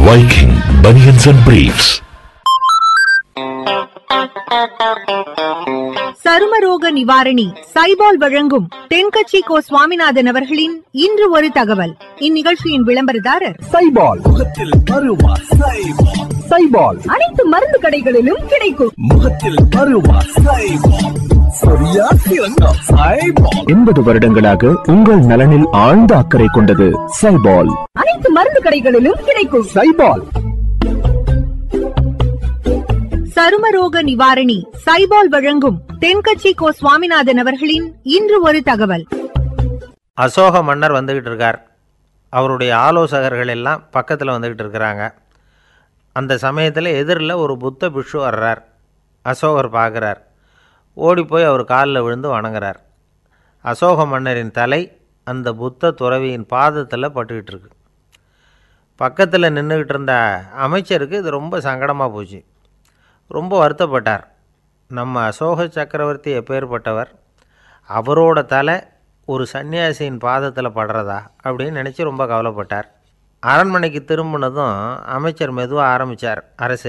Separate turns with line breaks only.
Viking Bunions and Briefs.
சருமரோக நிவாரணி சைபால் வழங்கும் தென்கட்சி கோ சுவாமிநாதன் அவர்களின் இன்று ஒரு தகவல் இந்நிகழ்ச்சியின் விளம்பரதாரர்
சைபால் முகத்தில் பருவா சைபால் சைபால்
அனைத்து மருந்து கடைகளிலும் கிடைக்கும்
முகத்தில் பருவா சைபால் சரியா சிறந்த சைபால் எண்பது வருடங்களாக உங்கள் நலனில் ஆழ்ந்த அக்கறை கொண்டது சைபால்
அனைத்து மருந்து கடைகளிலும் கிடைக்கும்
சைபால்
சருமரோக நிவாரணி சைபால் வழங்கும் தென்கட்சி கோ சுவாமிநாதன் அவர்களின் இன்று ஒரு தகவல்
அசோக மன்னர் வந்துக்கிட்டு இருக்கார் அவருடைய ஆலோசகர்கள் எல்லாம் பக்கத்தில் வந்துக்கிட்டு இருக்கிறாங்க அந்த சமயத்தில் எதிரில் ஒரு புத்த பிக்ஷு வர்றார் அசோகர் பார்க்குறார் ஓடி போய் அவர் காலில் விழுந்து வணங்குறார் அசோக மன்னரின் தலை அந்த புத்த துறவியின் பாதத்தில் பட்டுக்கிட்டு இருக்கு பக்கத்தில் நின்றுக்கிட்டு இருந்த அமைச்சருக்கு இது ரொம்ப சங்கடமாக போச்சு ரொம்ப வருத்தப்பட்டார் நம்ம அசோக சக்கரவர்த்தி எப்பேற்பட்டவர் அவரோட தலை ஒரு சன்னியாசியின் பாதத்தில் படுறதா அப்படின்னு நினச்சி ரொம்ப கவலைப்பட்டார் அரண்மனைக்கு திரும்பினதும் அமைச்சர் மெதுவாக ஆரம்பித்தார் அரசே